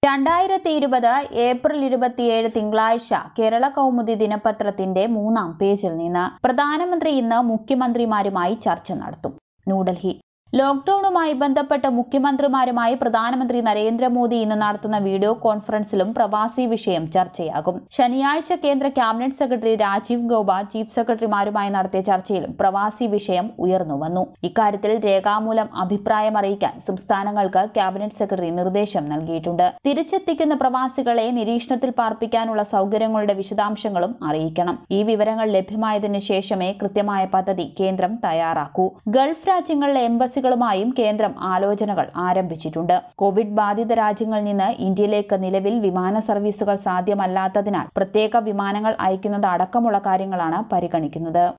രണ്ടായിരത്തി ഇരുപത് ഏപ്രിൽ ഇരുപത്തിയേഴ് തിങ്കളാഴ്ച കേരള കൗമുദി ദിനപത്രത്തിന്റെ മൂന്നാം പേജിൽ നിന്ന് പ്രധാനമന്ത്രി ഇന്ന് മുഖ്യമന്ത്രിമാരുമായി ചർച്ച നടത്തും ന്യൂഡൽഹി ലോക്ഡൌണുമായി ബന്ധപ്പെട്ട് മുഖ്യമന്ത്രിമാരുമായി പ്രധാനമന്ത്രി നരേന്ദ്രമോദി ഇന്ന് നടത്തുന്ന വീഡിയോ കോൺഫറൻസിലും പ്രവാസി വിഷയം ചർച്ചയാകും ശനിയാഴ്ച കേന്ദ്ര cabinet secretary Rajiv Gauba chief സെക്രട്ടറിമാരുമായി നടത്തിയ ചർച്ചയിലും പ്രവാസി വിഷയം ഉയർന്നുവന്നു ഇക്കാര്യത്തിൽ രേഖാമൂലം അഭിപ്രായം അറിയിക്കാൻ സംസ്ഥാനങ്ങൾക്ക് ക്യാബിനറ്റ് സെക്രട്ടറി നിർദ്ദേശം നൽകിയിട്ടുണ്ട് തിരിച്ചെത്തിക്കുന്ന പ്രവാസികളെ നിരീക്ഷണത്തിൽ പാർപ്പിക്കാനുള്ള സൗകര്യങ്ങളുടെ വിശദാംശങ്ങളും അറിയിക്കണം ഈ വിവരങ്ങൾ ലഭ്യമായതിനു ശേഷമേ കൃത്യമായ പദ്ധതി കേന്ദ്രം തയ്യാറാക്കൂ ഗൾഫ് രാജ്യങ്ങളിലെ എംബസികളുമായും കേന്ദ്രം ആലോചനകൾ ആരംഭിച്ചിട്ടുണ്ട് കോവിഡ് ബാധിത രാജ്യങ്ങളിൽ നിന്ന് ഇന്ത്യയിലേക്ക് നിലവിൽ വിമാന സർവീസുകൾ സാധ്യമല്ലാത്തതിനാൽ പ്രത്യേക വിമാനങ്ങൾ അയക്കുന്നത് അടക്കമുള്ള കാര്യങ്ങളാണ് പരിഗണിക്കുന്നത്